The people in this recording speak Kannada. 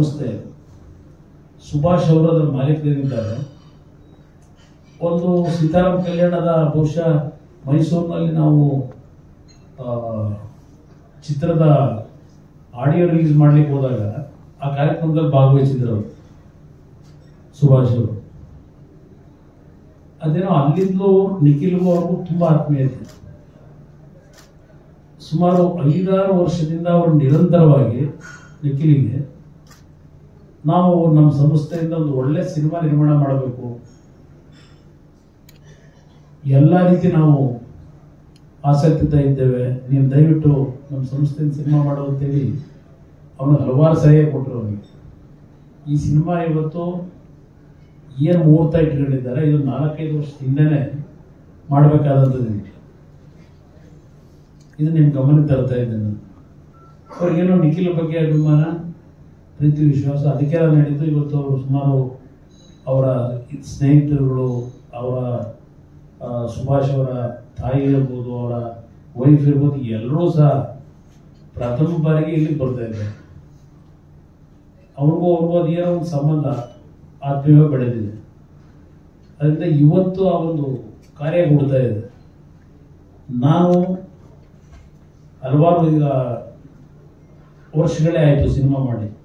ಸಂಸ್ಥೆ ಸುಭಾಷ್ ಅವರು ಅದರ ಮಾಲೀಕರಿದ್ದಾರೆ ಒಂದು ಸೀತಾರಾಮ್ ಕಲ್ಯಾಣದ ಬಹುಶಃ ಮೈಸೂರಿನಲ್ಲಿ ನಾವು ಆ, ಚಿತ್ರದ ಆಡಿಯೋ ರಿಲೀಸ್ ಮಾಡ್ಲಿಕ್ಕೆ ಹೋದಾಗ ಆ ಕಾರ್ಯಕ್ರಮದಲ್ಲಿ ಭಾಗವಹಿಸಿದ್ರು ಅವರು ಸುಭಾಷ್ ಅವರು ಅದೇನೋ ಅಲ್ಲಿಂದಲೂ ನಿಖಿಲ್ಗೂ ಅವ್ರಿಗೂ ತುಂಬಾ ಆತ್ಮೀಯತೆ ಸುಮಾರು ಐದಾರು ವರ್ಷದಿಂದ ಅವರು ನಿರಂತರವಾಗಿ ನಿಖಿಲಿಗೆ ನಾವು ನಮ್ಮ ಸಂಸ್ಥೆಯಿಂದ ಒಂದು ಒಳ್ಳೆ ಸಿನಿಮಾ ನಿರ್ಮಾಣ ಮಾಡಬೇಕು ಎಲ್ಲ ರೀತಿ ನಾವು ಆಸಕ್ತಿತ ಇದ್ದೇವೆ ನೀವು ದಯವಿಟ್ಟು ನಮ್ಮ ಸಂಸ್ಥೆಯಿಂದ ಸಿನಿಮಾ ಮಾಡು ಅಂತೇಳಿ ಅವನು ಹಲವಾರು ಸಲಹೆ ಕೊಟ್ಟರು ಅವನಿಗೆ ಈ ಸಿನಿಮಾ ಇವತ್ತು ಏನು ಮುಹೂರ್ತ ಇಟ್ಕೊಂಡಿದ್ದಾರೆ ಇದು ನಾಲ್ಕೈದು ವರ್ಷದ ಹಿಂದೆನೆ ಮಾಡಬೇಕಾದಂಥದ್ದು ಇದೆ. ಇದು ನಿಮ್ಮ ಗಮನಕ್ಕೆ ತರ್ತಾ ಇದ್ದೇನೆ ಅವ್ರಿಗೇನೋ ನಿಖಿಲ್ ಬಗ್ಗೆ ಅಭಿಮಾನ ಪ್ರೀತಿ ವಿಶ್ವಾಸ ಅದಕ್ಕೆ ನಡೀತು ಇವತ್ತು ಅವರು ಸುಮಾರು ಅವರ ಸ್ನೇಹಿತರುಗಳು ಅವರ ಆ, ಸುಭಾಷ್ ಅವರ ತಾಯಿ ಇರ್ಬೋದು ಅವರ ವೈಫ್ ಇರ್ಬೋದು ಎಲ್ಲರೂ ಸಹ ಪ್ರಥಮ ಬಾರಿಗೆ ಇಲ್ಲಿ ಬರ್ತಾ ಇದ್ದಾರೆ ಅವ್ರಿಗೂ ಅವ್ರಿಗೂ ಅದೇನೋ ಒಂದು ಸಂಬಂಧ ಆತ್ಮೀಯ ಬೆಳೆದಿದೆ ಅದರಿಂದ ಇವತ್ತು ಆ ಒಂದು ಕಾರ್ಯ ಕೊಡ್ತಾ ಇದೆ ನಾನು ಹಲವಾರು ಈಗ ವರ್ಷಗಳೇ ಆಯಿತು ಸಿನಿಮಾ ಮಾಡಿ